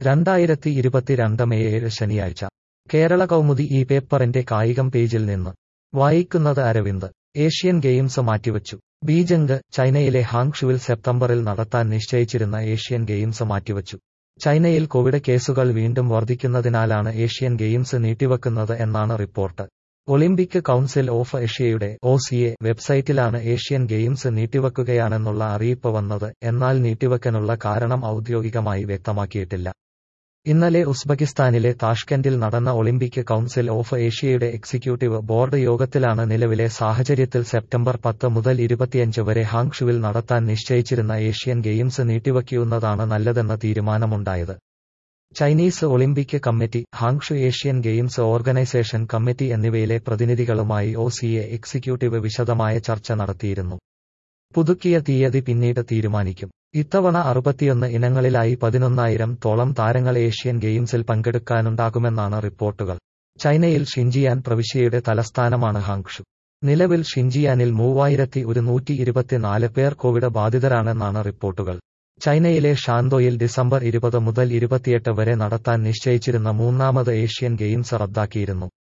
രണ്ടായിരത്തി ഇരുപത്തിരണ്ട് മെയ് ഏഴ് ശനിയാഴ്ച കേരള കൗമുദി ഈ പേപ്പറിന്റെ കായികം പേജിൽ നിന്ന് വായിക്കുന്നത് അരവിന്ദ് ഏഷ്യൻ ഗെയിംസ് മാറ്റിവച്ചു ബീജംഗ് ചൈനയിലെ ഹാങ്ഷുവിൽ സെപ്റ്റംബറിൽ നടത്താൻ നിശ്ചയിച്ചിരുന്ന ഏഷ്യൻ ഗെയിംസ് മാറ്റിവച്ചു ചൈനയിൽ കോവിഡ് കേസുകൾ വീണ്ടും വർദ്ധിക്കുന്നതിനാലാണ് ഏഷ്യൻ ഗെയിംസ് നീട്ടിവെക്കുന്നത് എന്നാണ് റിപ്പോർട്ട് ഒളിമ്പിക് കൗൺസിൽ ഓഫ് ഏഷ്യയുടെ ഒ വെബ്സൈറ്റിലാണ് ഏഷ്യൻ ഗെയിംസ് നീട്ടിവെക്കുകയാണെന്നുള്ള അറിയിപ്പ് വന്നത് എന്നാൽ നീട്ടിവെക്കാനുള്ള കാരണം ഔദ്യോഗികമായി വ്യക്തമാക്കിയിട്ടില്ല ഇന്നലെ ഉസ്ബെക്കിസ്ഥാനിലെ താഷ്കെൻഡിൽ നടന്ന ഒളിമ്പിക് കൗൺസിൽ ഓഫ് ഏഷ്യയുടെ എക്സിക്യൂട്ടീവ് ബോർഡ് യോഗത്തിലാണ് നിലവിലെ സാഹചര്യത്തിൽ സെപ്റ്റംബർ പത്ത് മുതൽ ഇരുപത്തിയഞ്ച് വരെ ഹാങ്ഷുവിൽ നടത്താൻ നിശ്ചയിച്ചിരുന്ന ഏഷ്യൻ ഗെയിംസ് നീട്ടിവെക്കുന്നതാണ് നല്ലതെന്ന തീരുമാനമുണ്ടായത് Chinese Olympic committee Hangzhou Asian games organisation committee എന്നിവയിലെ പ്രതിനിധികളുമായി ഒ എക്സിക്യൂട്ടീവ് വിശദമായ ചർച്ച നടത്തിയിരുന്നു പുതുക്കിയ തീയതി പിന്നീട് തീരുമാനിക്കും ഇത്തവണ അറുപത്തിയൊന്ന് ഇനങ്ങളിലായി പതിനൊന്നായിരം തോളം താരങ്ങൾ ഏഷ്യൻ ഗെയിംസിൽ പങ്കെടുക്കാനുണ്ടാകുമെന്നാണ് റിപ്പോർട്ടുകൾ ചൈനയിൽ ഷിൻജിയാൻ പ്രവിശ്യയുടെ തലസ്ഥാനമാണ് ഹാങ്ഷു നിലവിൽ ഷിൻജിയാനിൽ മൂവായിരത്തി ഒരുന്നൂറ്റി ഇരുപത്തിനാല് പേർ കോവിഡ് ബാധിതരാണെന്നാണ് റിപ്പോർട്ടുകൾ ചൈനയിലെ ഷാന്തോയിൽ ഡിസംബർ ഇരുപത് മുതൽ ഇരുപത്തിയെട്ട് വരെ നടത്താൻ നിശ്ചയിച്ചിരുന്ന മൂന്നാമത് ഏഷ്യൻ ഗെയിംസ് റദ്ദാക്കിയിരുന്നു